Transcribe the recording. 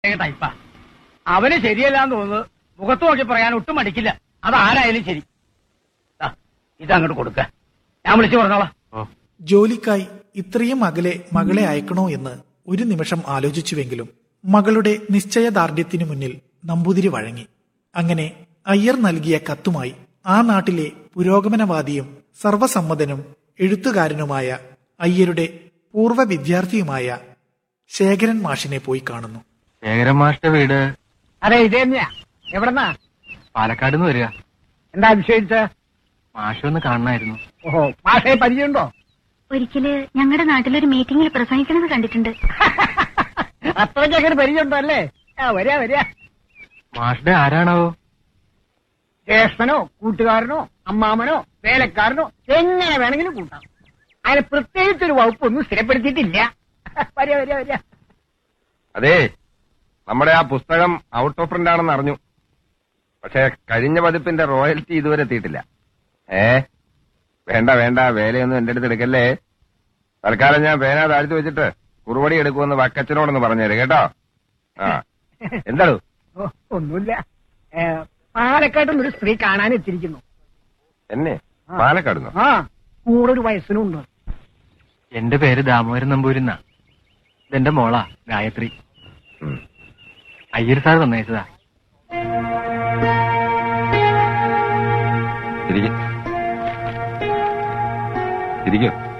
ടൈപ്പാ അവന് ശരിയല്ലാന്ന് തോന്നുന്നത് മുഖത്ത് നോക്കി പറയാൻ ഒട്ടും മടിക്കില്ല അതാരായാലും ശരി ദാ, ഇതങ്ങോട്ട് കൊടുക്ക ഞാൻ വിളിച്ചു പറഞ്ഞോളാം ജോലിക്കായി ഇത്രയും അകലെ മകളെ അയക്കണോ എന്ന് ഒരു നിമിഷം ആലോചിച്ചുവെങ്കിലും മകളുടെ നിശ്ചയദാർഢ്യത്തിനു മുന്നിൽ നമ്പൂതിരി വഴങ്ങി അങ്ങനെ അയ്യർ നൽകിയ കത്തുമായി ആ നാട്ടിലെ പുരോഗമനവാദിയും സർവസമ്മതനും എഴുത്തുകാരനുമായ അയ്യരുടെ പൂർവ്വ വിദ്യാർത്ഥിയുമായ ശേഖരൻ മാഷിനെ പോയി കാണുന്നു ശേഖരൻ മാഷിന്റെ വീട് അതെ ഇത് തന്നെയാ എവിടെന്നാ പാലക്കാട് നിന്ന് വരിക എന്താ വിഷയിച്ച മാഷി ഒന്ന് കാണണമായിരുന്നു ഓഹോ മാഷയെ പരിചയമുണ്ടോ ഒരിക്കല് ഞങ്ങളുടെ നാട്ടിലൊരു മീറ്റിംഗിൽ പ്രസംഗിക്കണത് കണ്ടിട്ടുണ്ട് അത്രയ്ക്കൊക്കെ ഒരു പരിചയമുണ്ടോ അല്ലേ ആ വരിക വരിക മാഷിന്റെ ആരാണാവോ ജ്യേഷ്ഠനോ കൂട്ടുകാരനോ അമ്മാമനോ വേലക്കാരനോ എങ്ങനെ വേണമെങ്കിലും കൂട്ടാം അതിന് പ്രത്യേകിച്ചൊരു വകുപ്പൊന്നും സ്ഥിരപ്പെടുത്തിയിട്ടില്ല വരിക വരിക വരിക അതെ നമ്മുടെ ആ പുസ്തകം ഔട്ട് ഓഫ് പ്രിന്റ് ആണെന്ന് അറിഞ്ഞു പക്ഷെ കഴിഞ്ഞ പതിപ്പിന്റെ റോയൽറ്റി ഇതുവരെ എത്തിയിട്ടില്ല ഏ വേണ്ട വേണ്ട വേലയൊന്നും എന്റെ അടുത്ത് എടുക്കല്ലേ തൽക്കാലം ഞാൻ പേന താഴ്ത്തി വെച്ചിട്ട് കുറുവടി എടുക്കുമെന്ന് വക്കച്ചനോടൊന്ന് പറഞ്ഞേര് കേട്ടോ ആ എന്താണു ഓ, ഒന്നുമില്ല ഏ, പാലക്കാട് നിന്ന് ഒരു സ്ത്രീ കാണാൻ എത്തിയിരിക്കുന്നു എന്നെ പാലക്കാടുന്നോ ആ കൂടെ ഒരു വയസ്സിനുണ്ട് എന്റെ പേര് ദാമോദരൻ നമ്പൂരിന്നാ ഇതെന്റെ മോളാ ഗായത്രി ഉം. അയ്യർ സാർ തന്നയച്ചതാ ഇരിക്കും ഇരിക്കും